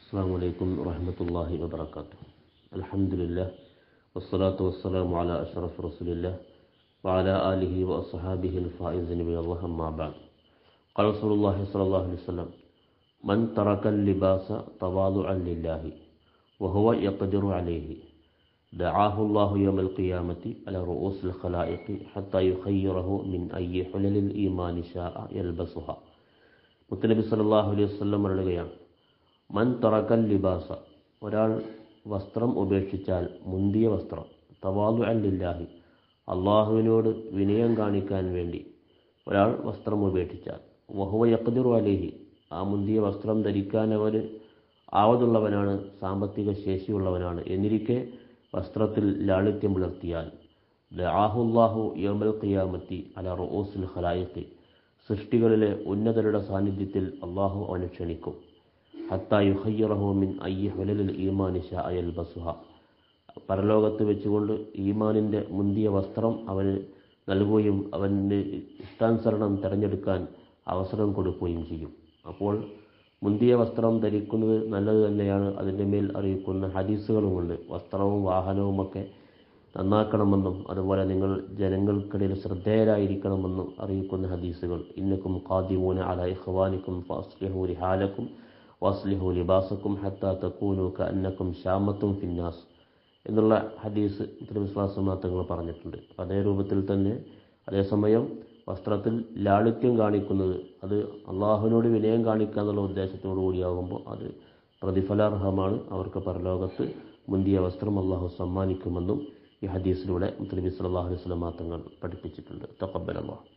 السلام عليكم ورحمة الله وبركاته الحمد لله والصلاة والسلام على أشرف رسول الله وعلى آله وأصحابه الفائزين من الله أما بعد قال رسول الله صلى الله عليه وسلم من ترك اللباس تواضعا لله وهو يقدر عليه دعاه الله يوم القيامة على رؤوس الخلائق حتى يخيره من أي حلل الإيمان شاء يلبسها മുത്തനബി സല്ലല്ലാഹു അലൈഹി വസല്ലം പറയുകയാണ് മൻ തറക്കൽ ലിബാസ ഒരാൾ വസ്ത്രം ഉപേക്ഷിച്ചാൽ മുന്തിയ വസ്ത്രം തവാദു അല്ലില്ലാഹി അള്ളാഹുവിനോട് വിനയം കാണിക്കാൻ വേണ്ടി ഒരാൾ വസ്ത്രം ഉപേക്ഷിച്ചാൽ വഹുവ യഖ്ദിറു അലൈഹി ആ മുന്തിയ വസ്ത്രം ധരിക്കാൻ അവന് ആവതുള്ളവനാണ് സാമ്പത്തിക ശേഷിയുള്ളവനാണ് എന്നിരിക്കെ വസ്ത്രത്തിൽ ലാളിത്യം പുലർത്തിയാൽ ദാഹുല്ലാഹു യോമൽ ഖിയാമത്തി അല റോസിൽ ഖലായിഖി സൃഷ്ടികളിലെ ഉന്നതരുടെ സാന്നിധ്യത്തിൽ അള്ളാഹു അവനെ ക്ഷണിക്കും ഹത്തായു ഹയ്യറഹു മിൻ അയ്യ ഹുലലിൽ ഈമാനിഷ അയൽ ബസുഹ പരലോകത്ത് വെച്ചുകൊണ്ട് ഈമാനിൻ്റെ മുന്തിയ വസ്ത്രം അവന് നൽകുകയും അവന് ഇഷ്ടാനുസരണം തിരഞ്ഞെടുക്കാൻ അവസരം കൊടുക്കുകയും ചെയ്യും അപ്പോൾ മുന്തിയ വസ്ത്രം ധരിക്കുന്നത് നല്ലത് തന്നെയാണ് അതിൻ്റെ മേൽ അറിയിക്കുന്ന ഹദീസുകളുമുണ്ട് വസ്ത്രവും വാഹനവുമൊക്കെ നന്നാക്കണമെന്നും അതുപോലെ നിങ്ങൾ ജനങ്ങൾക്കിടയിൽ ശ്രദ്ധേയരായിരിക്കണമെന്നും അറിയിക്കുന്ന ഹദീസുകൾ ഇന്നക്കും ഖാദിമൂന അല ഇഖ്വാനിക്കും ഫസ്ലിഹു റിഹാലക്കും വസ്ലിഹു ലിബാസക്കും ഹത്താ തക്കൂനു കന്നക്കും ഷാമത്തും ഫിന്നാസ് എന്നുള്ള ഹദീസ് വിശ്വാസമാ തങ്ങൾ പറഞ്ഞിട്ടുണ്ട് അതേ രൂപത്തിൽ തന്നെ അതേസമയം വസ്ത്രത്തിൽ ലാളിത്യം കാണിക്കുന്നത് അത് അള്ളാഹുവിനോട് വിനയം കാണിക്കുക എന്നുള്ള ഉദ്ദേശത്തോടു കൂടിയാകുമ്പോൾ അത് പ്രതിഫലാർഹമാണ് അവർക്ക് പരലോകത്ത് മുന്തിയ വസ്ത്രം അള്ളാഹു സമ്മാനിക്കുമെന്നും ഈ ഹദീസിലൂടെ മുത്തലബി സല്ലാഹു അലൈഹി സ്വലമാ തങ്ങൾ പഠിപ്പിച്ചിട്ടുണ്ട് തക്കബൽ അള്ളാഹു